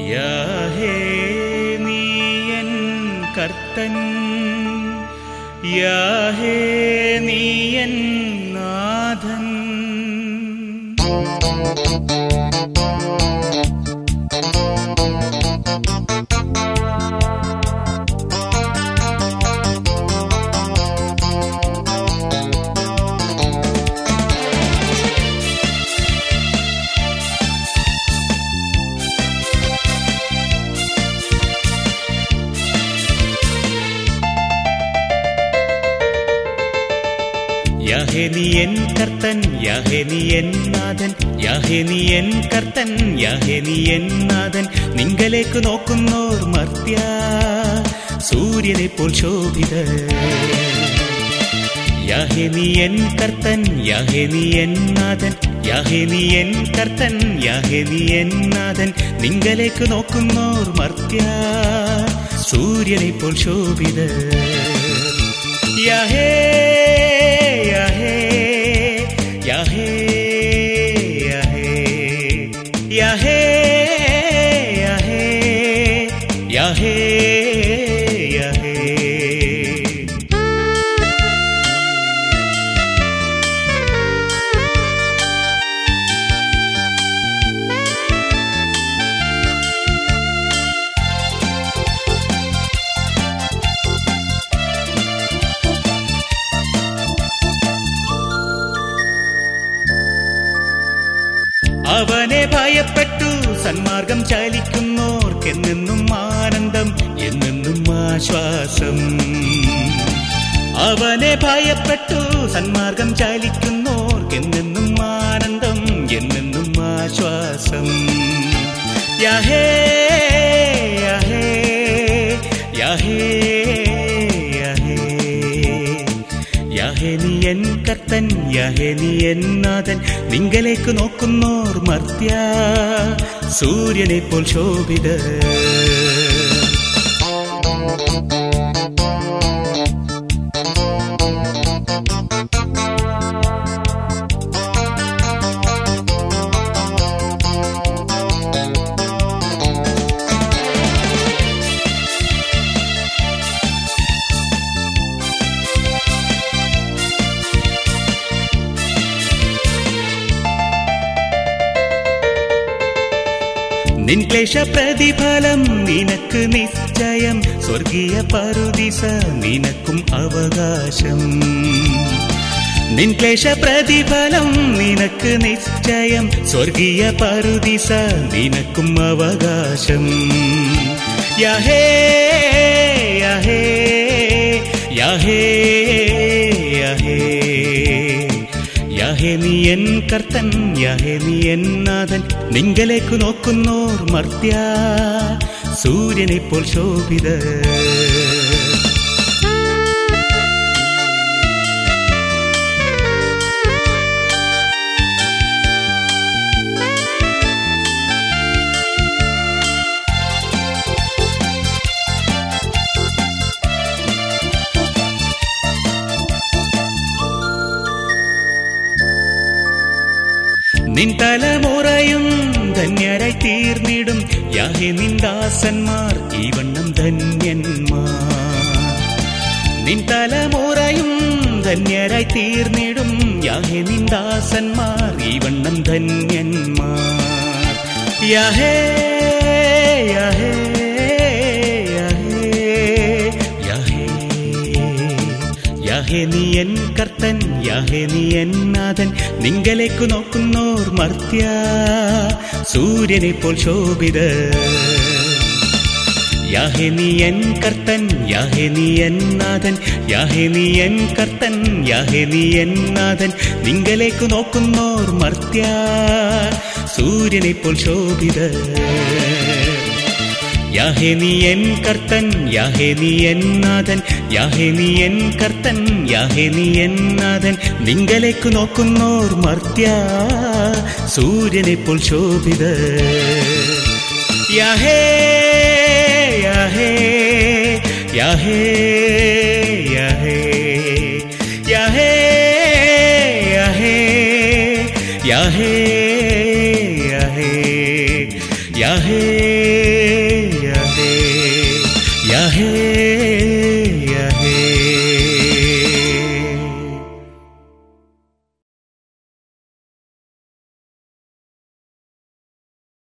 യാഹേ നീയൻ കർത്തൻ യാഹേ നീയൻ നാഥൻ യാഹേ നീ എൻ കർത്തൻ യാഹേ നീ എൻ നാഥൻ യാഹേ നീ എൻ കർത്തൻ യാഹേ നീ എൻ നാഥൻ നിങ്കലേക്ക് നോക്കുന്നോർ മർത്യ സൂര്യനെ പോൽ ശോഭിത യാഹേ നീ എൻ കർത്തൻ യാഹേ നീ എൻ നാഥൻ യാഹേ നീ എൻ കർത്തൻ യാഹേ നീ എൻ നാഥൻ നിങ്കലേക്ക് നോക്കുന്നോർ മർത്യ സൂര്യനെ പോൽ ശോഭിത യാഹേ യാഹേ യാഹേ യാഹേ യാഹേ യാഹേ യാഹേ യാഹേ അവനെ ഭയപ്പെട്ടു സന്മാർഗം ചലിക്കുന്നോർക്കെന്നെന്നും ആനന്ദം എന്നെന്നും ആശ്വാസം അവനെ ഭയപ്പെട്ടു സന്മാർഗം ചലിക്കുന്നോർക്കെന്നെന്നും ആനന്ദം എന്നെന്നും ആശ്വാസം യാഹേ യാഹേ യാഹേ യാഹേ യാഹേ നീ എൻ കർത്തൻ യാഹേ നീ എൻ നാഥൻ നിങ്കലേക്ക് നോക്കുന്നോർ മർത്യ സൂര്യനെ പോൽ ശോഭിത നിൻ ക്ലേശ പ്രതിഫലം നിനക്ക് നിശ്ചയം സ്വർഗീയ പറുദിസ നിനക്കും അവകാശം നിൻ ക്ലേശ പ്രതിഫലം നിനക്ക് നിശ്ചയം സ്വർഗീയ പറുദിസ നിനക്കും അവകാശം യാഹേ യാഹേ യാഹേ യാഹേ യാഹേ നീ എൻ കർത്തൻ യാഹേ നീ എൻ നാഥൻ നിങ്കലേക്ക് നോക്കുന്നോർ മർത്യ സൂര്യനെ പോൽ ശോഭിത നിൻ തലമുറയും ധന്യരായി തീർന്നിടും യാഹെ നിൻ ദാസന്മാർ ഈ വണ്ണം ധന്യന്മാർ നിൻ തലമുറയും ധന്യരായി തീർന്നിടും യാഹെ നിൻ ദാസന്മാർ ഈ വണ്ണം ധന്യന്മാർ യാഹേ യാഹേ യാഹേ യാഹേ യാഹേ നീ എൻ കർത്തൻ യാഹേ നീ എൻ നാഥൻ നിങ്കലേക്ക് നോക്കുന്നോർ മർത്യ സൂര്യനെ പോൽ ശോഭിത യാഹേ നീ എൻ കർത്തൻ യാഹേ നീ എൻ നാഥൻ യാഹേ നീ എൻ കർത്തൻ യാഹേ നീ എൻ നാഥൻ നിങ്കലേക്ക് നോക്കുന്നോർ മർത്യ സൂര്യനെ പോൽ ശോഭിത യാഹേ നീ എൻ കർത്തൻ യാഹേ നീ എൻ നാഥൻ യാഹേ നീ എൻ കർത്തൻ യാഹേ നീ എൻ നാഥൻ നിങ്കലേക്ക് നോക്കുന്നോർ മർത്യ സൂര്യനെ പോൽ ശോഭിത യാഹേ യാഹേ യാഹേ യാഹേ യാഹേ യാഹേ യാഹേ യാഹേ യാഹേ യാഹേ